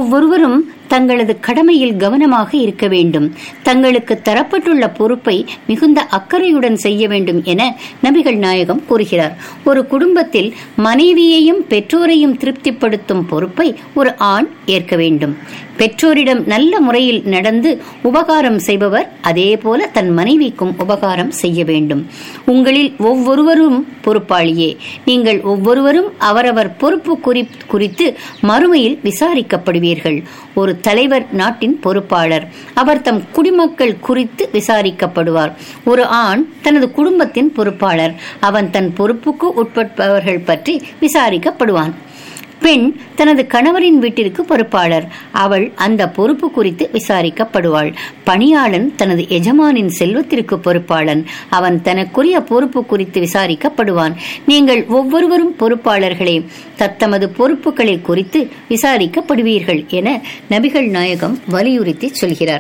ஒவ்வொருவரும் தங்களது கடமையில் கவனமாக இருக்க வேண்டும் தங்களுக்கு தரப்பட்டுள்ள பொறுப்பை மிகுந்த அக்கறையுடன் செய்ய வேண்டும் என நபிகள் நாயகம் கூறுகிறார் ஒரு குடும்பத்தில் மனைவியையும் பெற்றோரையும் திருப்திப்படுத்தும் பொறுப்பை ஒரு ஆண் ஏற்க வேண்டும் பெற்றோரிடம் நல்ல முறையில் நடந்து உபகாரம் செய்பவர் அதே போல தன் மனைவிக்கும் உபகாரம் செய்ய வேண்டும் உங்களில் ஒவ்வொருவரும் பொறுப்பாளியே நீங்கள் ஒவ்வொருவரும் அவரவர் பொறுப்பு குறித்து மறுமையில் விசாரிக்கப்படுவீர்கள் ஒரு தலைவர் நாட்டின் பொறுப்பாளர் அவர் தம் குடிமக்கள் குறித்து விசாரிக்கப்படுவார் ஒரு ஆண் தனது குடும்பத்தின் பொறுப்பாளர் அவன் தன் பொறுப்புக்கு உட்பட்டவர்கள் பற்றி விசாரிக்கப்படுவான் பெண் தனது கணவரின் வீட்டிற்கு பொறுப்பாளர் அவள் அந்த பொறுப்பு குறித்து விசாரிக்கப்படுவாள் பணியாளன் தனது எஜமானின் செல்வத்திற்கு பொறுப்பாளன் அவன் தனக்குரிய பொறுப்பு குறித்து விசாரிக்கப்படுவான் நீங்கள் ஒவ்வொருவரும் பொறுப்பாளர்களே தத்தமது பொறுப்புகளை குறித்து விசாரிக்கப்படுவீர்கள் என நபிகள் நாயகம் வலியுறுத்தி சொல்கிறார்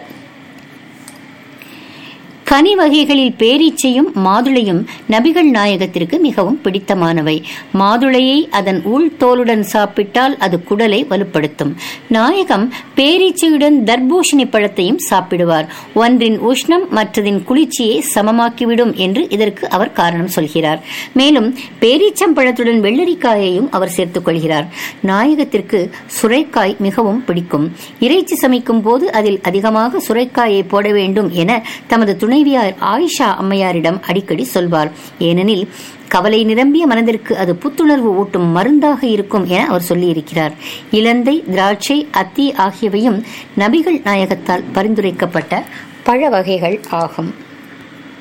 கனி வகைகளில் பேரீச்சையும் மாதுளையும் நபிகள் நாயகத்திற்கு மிகவும் பிடித்தமானவை மாதுளையை அதன் உள் தோலுடன் சாப்பிட்டால் அது குடலை வலுப்படுத்தும் நாயகம் பேரீச்சையுடன் தர்பூஷணி பழத்தையும் சாப்பிடுவார் ஒன்றின் உஷ்ணம் மற்றதின் குளிர்ச்சியை சமமாக்கிவிடும் என்று இதற்கு அவர் காரணம் சொல்கிறார் மேலும் பேரீச்சம்பழத்துடன் வெள்ளரிக்காயையும் அவர் சேர்த்துக் கொள்கிறார் நாயகத்திற்கு சுரைக்காய் மிகவும் பிடிக்கும் இறைச்சி சமைக்கும் போது அதில் அதிகமாக சுரைக்காயை போட வேண்டும் என தமது துணை துணைவியார் ஆயிஷா அம்மையாரிடம் அடிக்கடி சொல்வார் ஏனெனில் கவலை நிரம்பிய மனதிற்கு அது புத்துணர்வு ஊட்டும் மருந்தாக இருக்கும் என அவர் சொல்லியிருக்கிறார் இலந்தை திராட்சை அத்தி ஆகியவையும் நபிகள் நாயகத்தால் பரிந்துரைக்கப்பட்ட பழ வகைகள் ஆகும்